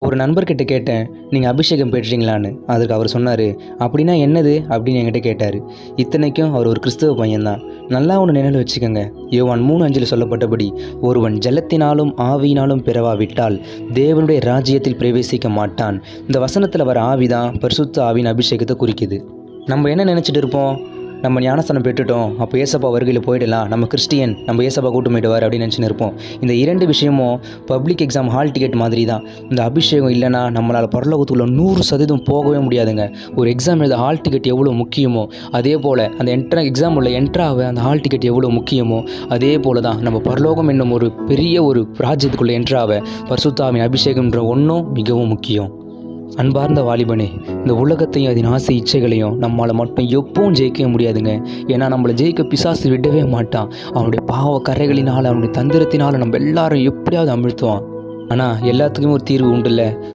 ஒரு நண்பர்கிட்ட கேட்டேன் நீங்கள் அபிஷேகம் பெற்றீங்களான்னு அதுக்கு அவர் சொன்னார் அப்படின்னா என்னது அப்படின்னு என்கிட்ட கேட்டார் இத்தனைக்கும் அவர் ஒரு கிறிஸ்தவ பையன்தான் நல்லா ஒன்று நினைவில் வச்சுக்கோங்க யோவான் மூணு அஞ்சில் சொல்லப்பட்டபடி ஒருவன் ஜலத்தினாலும் ஆவியினாலும் பிறவாவிட்டால் தேவனுடைய ராஜ்யத்தில் பிரவேசிக்க மாட்டான் இந்த வசனத்தில் வர ஆவிதான் பரிசுத்த ஆவியின் அபிஷேகத்தை குறிக்குது நம்ம என்ன நினச்சிட்டு இருப்போம் நம்ம ஞானஸ்தானம் பெற்றுட்டோம் அப்போ ஏசப்பா வருகையில் போயிடலாம் நம்ம கிறிஸ்டியன் நம்ம ஏசப்பா கூட்டு போயிடுவார் அப்படின்னு நினச்சின்னு இருப்போம் இந்த இரண்டு விஷயமும் பப்ளிக் எக்ஸாம் ஹால் டிக்கெட் மாதிரி தான் இந்த அபிஷேகம் இல்லைன்னா நம்மளால் பரலோகத்துக்குள்ள நூறு சதவீதம் போகவே முடியாதுங்க ஒரு எக்ஸாம் எழுத ஹால் டிக்கெட் எவ்வளோ முக்கியமோ அதே போல் அந்த என்ட்ரா எக்ஸாம் உள்ள என்ட்ராவை அந்த ஹால் டிக்கெட் எவ்வளோ முக்கியமோ அதே போல் தான் நம்ம பரலோகம் என்னும் ஒரு பெரிய ஒரு ராஜ்யத்துக்குள்ள என்ட்ராவை பரிசுத்தாவின் அபிஷேகம்ன்ற ஒன்றும் மிகவும் முக்கியம் அன்பார்ந்த வாலிபனே இந்த உலகத்தையும் அதன் ஆசை இச்சைகளையும் நம்மளால் மட்டும் எப்பவும் ஜெயிக்கவே முடியாதுங்க ஏன்னா நம்மளை ஜெயிக்க பிசாசு விடவே மாட்டான் அவனுடைய பாவ கரைகளினால் அவனுடைய தந்திரத்தினால் நம்ம எல்லாரும் எப்படியாவது அமிழ்த்துவான் ஆனால் எல்லாத்துக்குமே ஒரு தீர்வு உண்டுல்ல